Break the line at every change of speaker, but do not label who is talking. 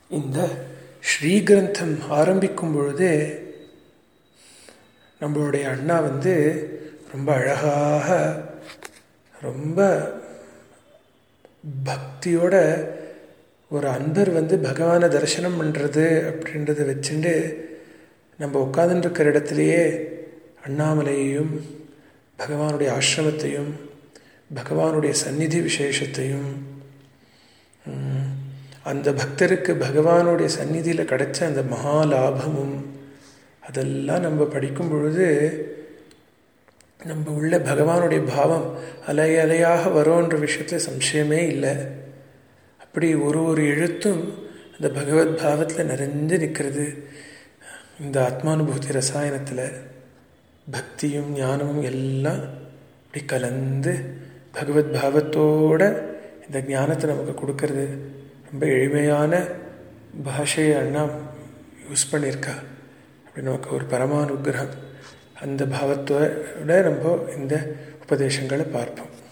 இந்த ஸ்ரீகிரந்தம் ஆரம்பிக்கும் பொழுதே நம்மளுடைய அண்ணா வந்து ரொம்ப அழகாக ரொம்ப பக்தியோட ஒரு அன்பர் வந்து பகவானை தரிசனம் பண்ணுறது அப்படின்றத வச்சுட்டு நம்ம உட்காந்துருக்கிற இடத்துலையே அண்ணாமலையையும் பகவானுடைய ஆசிரமத்தையும் பகவானுடைய சந்நிதி விசேஷத்தையும் அந்த பக்தருக்கு பகவானுடைய சந்நிதியில் கிடைச்ச அந்த மகா லாபமும் அதெல்லாம் நம்ம படிக்கும் பொழுது நம்ம உள்ள பகவானுடைய பாவம் அலை அலையாக வரோன்ற விஷயத்தில் சம்சயமே இல்லை அப்படி ஒரு ஒரு எழுத்தும் அந்த பகவத் பாவத்தில் நிறைஞ்சு நிற்கிறது இந்த ஆத்மானுபூதி ரசாயனத்தில் பக்தியும் ஞானமும் எல்லாம் இப்படி கலந்து பகவத் பாவத்தோட இந்த ஞானத்தை நமக்கு கொடுக்கறது ரொம்ப எளிமையான பாஷையை அண்ணா யூஸ் பண்ணியிருக்கா அப்படி நமக்கு ஒரு பரமானுகிரகம் அந்த பாவத்தோட நம்ம இந்த உபதேசங்களை பார்ப்போம்